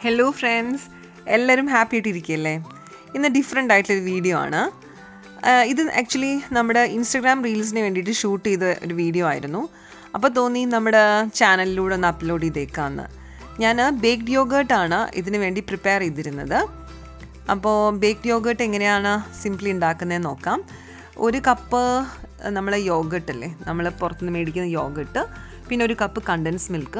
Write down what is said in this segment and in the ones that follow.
hello friends എല്ലാവരും happy ആയിട്ടിരിക്കുകയല്ലേ ഇന്ന് ഡിഫറെൻ്റ് ആയിട്ടുള്ളൊരു വീഡിയോ ആണ് ആഹ് ഇത് ആക്ച്വലി നമ്മുടെ ഇൻസ്റ്റഗ്രാം റീൽസിന് വേണ്ടിയിട്ട് ഷൂട്ട് ചെയ്ത ഒരു വീഡിയോ ആയിരുന്നു അപ്പോൾ തോന്നി നമ്മുടെ ചാനലിലൂടെ ഒന്ന് അപ്ലോഡ് ചെയ്തേക്കാമെന്ന് ഞാൻ ബേക്ക്ഡ് യോഗേർട്ടാണ് ഇതിന് വേണ്ടി പ്രിപ്പയർ ചെയ്തിരുന്നത് അപ്പോൾ ബേക്ക്ഡ് യോഗേർട്ട് എങ്ങനെയാണ് സിംപ്ലി ഉണ്ടാക്കുന്നതെന്ന് നോക്കാം ഒരു കപ്പ് നമ്മളെ യോഗേർട്ട് അല്ലേ നമ്മൾ പുറത്തുനിന്ന് മേടിക്കുന്ന യോഗേർട്ട് പിന്നെ ഒരു കപ്പ് കണ്ടൻസ് മിൽക്ക്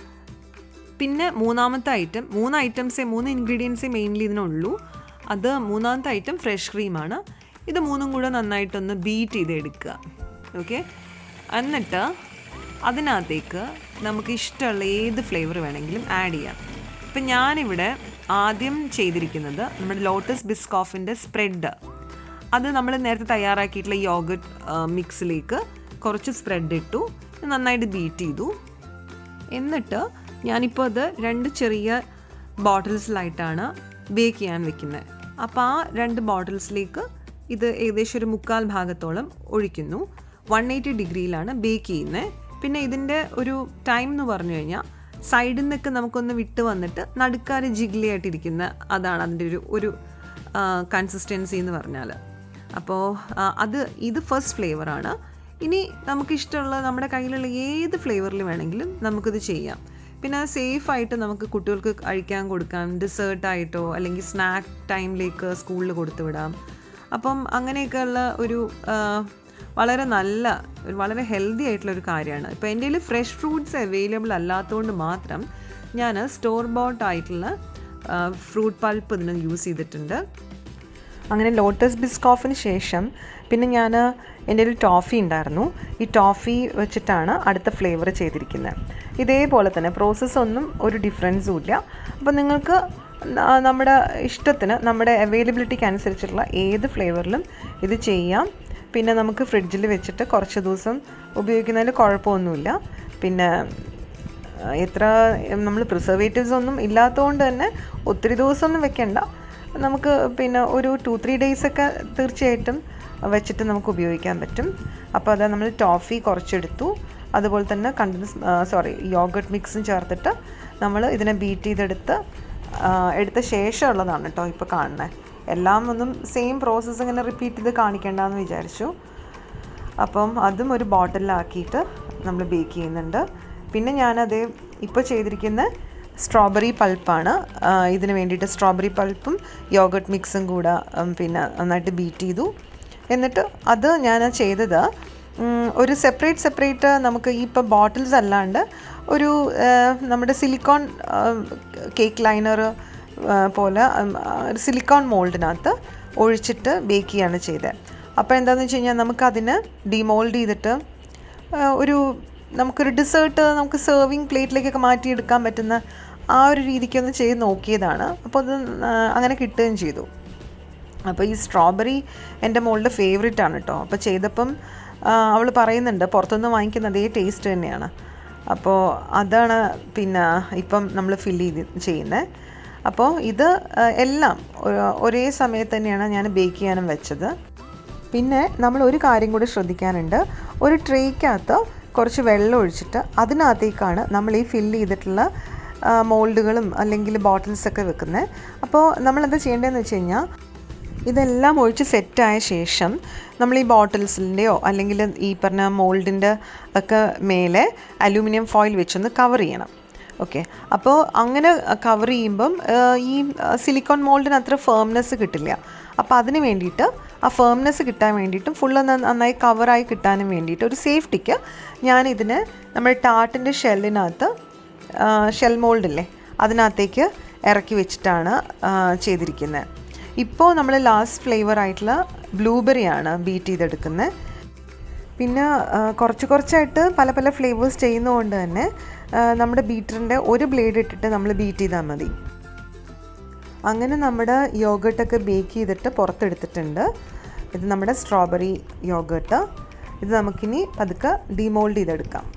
പിന്നെ മൂന്നാമത്തെ ഐറ്റം മൂന്ന് ഐറ്റംസേ മൂന്ന് ഇൻഗ്രീഡിയൻസേ മെയിൻലി ഇതിനുള്ളൂ അത് മൂന്നാമത്തെ ഐറ്റം ഫ്രഷ് ക്രീമാണ് ഇത് മൂന്നും കൂടെ നന്നായിട്ടൊന്ന് ബീറ്റ് ചെയ്ത് എടുക്കുക ഓക്കെ എന്നിട്ട് അതിനകത്തേക്ക് നമുക്ക് ഇഷ്ടമുള്ള ഏത് ഫ്ലേവർ വേണമെങ്കിലും ആഡ് ചെയ്യാം ഇപ്പം ഞാനിവിടെ ആദ്യം ചെയ്തിരിക്കുന്നത് നമ്മുടെ ലോട്ടസ് ബിസ്കോഫിൻ്റെ സ്പ്രെഡ് അത് നമ്മൾ നേരത്തെ തയ്യാറാക്കിയിട്ടുള്ള യോഗട്ട് മിക്സിലേക്ക് കുറച്ച് സ്പ്രെഡ് ഇട്ടു നന്നായിട്ട് ബീറ്റ് ചെയ്തു എന്നിട്ട് ഞാനിപ്പോൾ അത് രണ്ട് ചെറിയ ബോട്ടിൽസിലായിട്ടാണ് ബേക്ക് ചെയ്യാൻ വെക്കുന്നത് അപ്പോൾ ആ രണ്ട് ബോട്ടിൽസിലേക്ക് ഇത് ഏകദേശം ഒരു മുക്കാൽ ഭാഗത്തോളം ഒഴിക്കുന്നു വൺ എയ്റ്റി ഡിഗ്രിയിലാണ് ബേക്ക് ചെയ്യുന്നത് പിന്നെ ഇതിൻ്റെ ഒരു ടൈം എന്ന് പറഞ്ഞു കഴിഞ്ഞാൽ സൈഡിൽ നിന്നൊക്കെ നമുക്കൊന്ന് വിട്ട് വന്നിട്ട് നടുക്കാര് ജിഗ്ലി ആയിട്ടിരിക്കുന്ന അതാണ് അതിൻ്റെ ഒരു ഒരു കൺസിസ്റ്റൻസി എന്ന് പറഞ്ഞാൽ അപ്പോൾ അത് ഇത് ഫസ്റ്റ് ഫ്ലേവറാണ് ഇനി നമുക്കിഷ്ടമുള്ള നമ്മുടെ കയ്യിലുള്ള ഏത് ഫ്ലേവറിൽ വേണമെങ്കിലും നമുക്കിത് ചെയ്യാം പിന്നെ സേഫായിട്ട് നമുക്ക് കുട്ടികൾക്ക് കഴിക്കാൻ കൊടുക്കാം ഡെസേർട്ടായിട്ടോ അല്ലെങ്കിൽ സ്നാക്ക് ടൈമിലേക്ക് സ്കൂളിൽ കൊടുത്തു വിടാം അപ്പം അങ്ങനെയൊക്കെയുള്ള ഒരു വളരെ നല്ല ഒരു വളരെ ഹെൽത്തി ആയിട്ടുള്ള ഒരു കാര്യമാണ് ഇപ്പോൾ എൻ്റെ കയ്യിൽ ഫ്രഷ് ഫ്രൂട്ട്സ് അവൈലബിൾ അല്ലാത്തതുകൊണ്ട് മാത്രം ഞാൻ സ്റ്റോർ ബോട്ട് ആയിട്ടുള്ള ഫ്രൂട്ട് പൾപ്പ് ഇതിന് യൂസ് ചെയ്തിട്ടുണ്ട് അങ്ങനെ ലോട്ടസ് ബിസ്കോഫിന് ശേഷം പിന്നെ ഞാൻ എൻ്റെ ഒരു ടോഫി ഉണ്ടായിരുന്നു ഈ ടോഫി വെച്ചിട്ടാണ് അടുത്ത ഫ്ലേവർ ചെയ്തിരിക്കുന്നത് ഇതേപോലെ തന്നെ പ്രോസസ്സ് ഒന്നും ഒരു ഡിഫറൻസും ഇല്ല അപ്പോൾ നിങ്ങൾക്ക് നമ്മുടെ ഇഷ്ടത്തിന് നമ്മുടെ അവൈലബിലിറ്റിക്ക് അനുസരിച്ചുള്ള ഏത് ഫ്ലേവറിലും ഇത് ചെയ്യാം പിന്നെ നമുക്ക് ഫ്രിഡ്ജിൽ വെച്ചിട്ട് കുറച്ച് ദിവസം ഉപയോഗിക്കുന്നതിൽ കുഴപ്പമൊന്നുമില്ല പിന്നെ എത്ര നമ്മൾ പ്രിസർവേറ്റീവ്സ് ഒന്നും ഇല്ലാത്തതുകൊണ്ട് തന്നെ ഒത്തിരി ദിവസമൊന്നും വെക്കണ്ട നമുക്ക് പിന്നെ ഒരു ടു ത്രീ ഡേയ്സൊക്കെ തീർച്ചയായിട്ടും വെച്ചിട്ട് നമുക്ക് ഉപയോഗിക്കാൻ പറ്റും അപ്പോൾ അത് നമ്മൾ ടോഫി കുറച്ചെടുത്തു അതുപോലെ തന്നെ കണ്ടൻസ് സോറി യോഗട്ട് മിക്സും ചേർത്തിട്ട് നമ്മൾ ഇതിനെ ബീറ്റ് ചെയ്തെടുത്ത് എടുത്ത ശേഷമുള്ളതാണ് കേട്ടോ ഇപ്പോൾ കാണുന്നത് എല്ലാം ഒന്നും സെയിം പ്രോസസ്സ് ഇങ്ങനെ റിപ്പീറ്റ് ചെയ്ത് കാണിക്കേണ്ടെന്ന് വിചാരിച്ചു അപ്പം അതും ഒരു ബോട്ടിലാക്കിയിട്ട് നമ്മൾ ബേക്ക് ചെയ്യുന്നുണ്ട് പിന്നെ ഞാനത് ഇപ്പോൾ ചെയ്തിരിക്കുന്ന സ്ട്രോബെറി പൾപ്പാണ് ഇതിന് വേണ്ടിയിട്ട് സ്ട്രോബെറി പൾപ്പും യോഗട്ട് മിക്സും കൂടെ പിന്നെ നന്നായിട്ട് ബീറ്റ് ചെയ്തു എന്നിട്ട് അത് ഞാൻ ചെയ്തത് ഒരു സെപ്പറേറ്റ് സെപ്പറേറ്റ് നമുക്ക് ഈ ഇപ്പോൾ ബോട്ടിൽസ് അല്ലാണ്ട് ഒരു നമ്മുടെ സിലിക്കോൺ കേക്ക് ലൈനർ പോലെ ഒരു സിലിക്കോൺ മോൾഡിനകത്ത് ഒഴിച്ചിട്ട് ബേക്ക് ചെയ്യാണ് ചെയ്തത് അപ്പോൾ എന്താണെന്ന് വെച്ച് കഴിഞ്ഞാൽ നമുക്കതിന് ഡിമോൾഡ് ചെയ്തിട്ട് ഒരു നമുക്കൊരു ഡിസേർട്ട് നമുക്ക് സെർവിങ് പ്ലേറ്റിലേക്കൊക്കെ മാറ്റിയെടുക്കാൻ പറ്റുന്ന ആ ഒരു രീതിക്കൊന്ന് ചെയ്ത് നോക്കിയതാണ് അപ്പോൾ അത് അങ്ങനെ കിട്ടുകയും ചെയ്തു അപ്പോൾ ഈ സ്ട്രോബെറി എൻ്റെ മോളുടെ ഫേവറേറ്റ് ആണ് കേട്ടോ അപ്പോൾ ചെയ്തപ്പം അവൾ പറയുന്നുണ്ട് പുറത്തുനിന്ന് വാങ്ങിക്കുന്ന അതേ ടേസ്റ്റ് തന്നെയാണ് അപ്പോൾ അതാണ് പിന്നെ ഇപ്പം നമ്മൾ ഫില്ല് ചെയ്ത് ചെയ്യുന്നത് അപ്പോൾ ഇത് എല്ലാം ഒരേ സമയത്ത് തന്നെയാണ് ഞാൻ ബേക്ക് ചെയ്യാനും വെച്ചത് പിന്നെ നമ്മൾ ഒരു കാര്യം കൂടി ശ്രദ്ധിക്കാനുണ്ട് ഒരു ട്രേക്കകത്ത് കുറച്ച് വെള്ളം ഒഴിച്ചിട്ട് അതിനകത്തേക്കാണ് നമ്മൾ ഈ ഫില്ല് ചെയ്തിട്ടുള്ള മോൾഡുകളും അല്ലെങ്കിൽ ബോട്ടിൽസൊക്കെ വെക്കുന്നത് അപ്പോൾ നമ്മളെന്താ ചെയ്യേണ്ടതെന്ന് വെച്ച് കഴിഞ്ഞാൽ ഇതെല്ലാം ഒഴിച്ച് സെറ്റായ ശേഷം നമ്മൾ ഈ ബോട്ടിൽസിൻ്റെയോ അല്ലെങ്കിൽ ഈ പറഞ്ഞ മോൾഡിൻ്റെ ഒക്കെ മേലെ അലൂമിനിയം ഫോയിൽ വെച്ചൊന്ന് കവർ ചെയ്യണം ഓക്കെ അപ്പോൾ അങ്ങനെ കവർ ചെയ്യുമ്പം ഈ സിലിക്കോൺ മോൾഡിന് അത്ര ഫേംനെസ് കിട്ടില്ല അപ്പോൾ അതിന് വേണ്ടിയിട്ട് ആ ഫേംനെസ് കിട്ടാൻ വേണ്ടിയിട്ടും ഫുള്ള് നന്നായി കവറായി കിട്ടാനും വേണ്ടിയിട്ട് ഒരു സേഫ്റ്റിക്ക് ഞാനിതിന് നമ്മുടെ ടാർട്ടിൻ്റെ ഷെല്ലിനകത്ത് ഷെൽ മോൾഡില്ലേ അതിനകത്തേക്ക് ഇറക്കി വെച്ചിട്ടാണ് ചെയ്തിരിക്കുന്നത് ഇപ്പോൾ നമ്മൾ ലാസ്റ്റ് ഫ്ലേവർ ആയിട്ടുള്ള ബ്ലൂബെറിയാണ് ബീറ്റ് ചെയ്തെടുക്കുന്നത് പിന്നെ കുറച്ച് കുറച്ചായിട്ട് പല പല ഫ്ലേവേഴ്സ് ചെയ്യുന്നതുകൊണ്ട് തന്നെ നമ്മുടെ ബീറ്ററിൻ്റെ ഒരു ബ്ലേഡ് ഇട്ടിട്ട് നമ്മൾ ബീറ്റ് ചെയ്താൽ മതി അങ്ങനെ നമ്മുടെ യോഗട്ടൊക്കെ ബേക്ക് ചെയ്തിട്ട് പുറത്തെടുത്തിട്ടുണ്ട് ഇത് നമ്മുടെ സ്ട്രോബെറി യോഗട്ട് ഇത് നമുക്കിനി പതുക്കെ ഡിമോൾഡ് ചെയ്തെടുക്കാം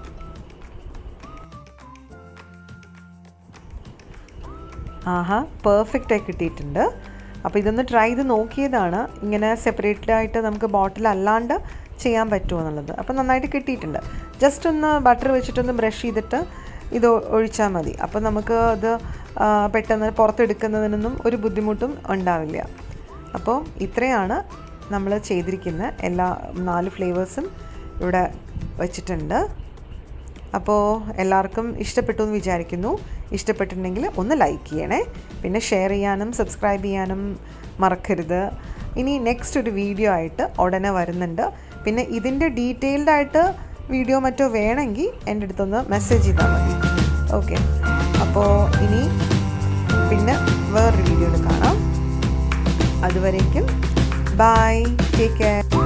ആഹാ പെർഫെക്റ്റായി കിട്ടിയിട്ടുണ്ട് അപ്പോൾ ഇതൊന്ന് ട്രൈ ചെയ്ത് നോക്കിയതാണ് ഇങ്ങനെ സെപ്പറേറ്റഡ് ആയിട്ട് നമുക്ക് ബോട്ടിൽ അല്ലാണ്ട് ചെയ്യാൻ പറ്റുമോ എന്നുള്ളത് അപ്പോൾ നന്നായിട്ട് കിട്ടിയിട്ടുണ്ട് ജസ്റ്റ് ഒന്ന് ബട്ടർ വെച്ചിട്ടൊന്ന് ബ്രഷ് ചെയ്തിട്ട് ഇത് ഒഴിച്ചാൽ മതി അപ്പോൾ നമുക്ക് അത് ആ, പെട്ടെന്ന് പുറത്തെടുക്കുന്നതിനൊന്നും ഒരു ബുദ്ധിമുട്ടും ഉണ്ടാവില്ല അപ്പോൾ ഇത്രയാണ് നമ്മൾ ചെയ്തിരിക്കുന്ന എല്ലാ നാല് ഫ്ലേവേഴ്സും ഇവിടെ വെച്ചിട്ടുണ്ട് അപ്പോൾ എല്ലാവർക്കും ഇഷ്ടപ്പെട്ടു എന്ന് വിചാരിക്കുന്നു ഇഷ്ടപ്പെട്ടിട്ടുണ്ടെങ്കിൽ ഒന്ന് ലൈക്ക് ചെയ്യണേ പിന്നെ ഷെയർ ചെയ്യാനും സബ്സ്ക്രൈബ് ചെയ്യാനും മറക്കരുത് ഇനി നെക്സ്റ്റ് ഒരു വീഡിയോ ആയിട്ട് ഉടനെ വരുന്നുണ്ട് പിന്നെ ഇതിൻ്റെ ഡീറ്റെയിൽഡ് ആയിട്ട് വീഡിയോ മറ്റോ വേണമെങ്കിൽ എൻ്റെ അടുത്തൊന്ന് മെസ്സേജ് ചെയ്താൽ മതി ഓക്കെ അപ്പോൾ ഇനി പിന്നെ വേറൊരു വീഡിയോയിൽ കാണാം അതുവരേക്കും ബൈ ടേക്ക് കെയർ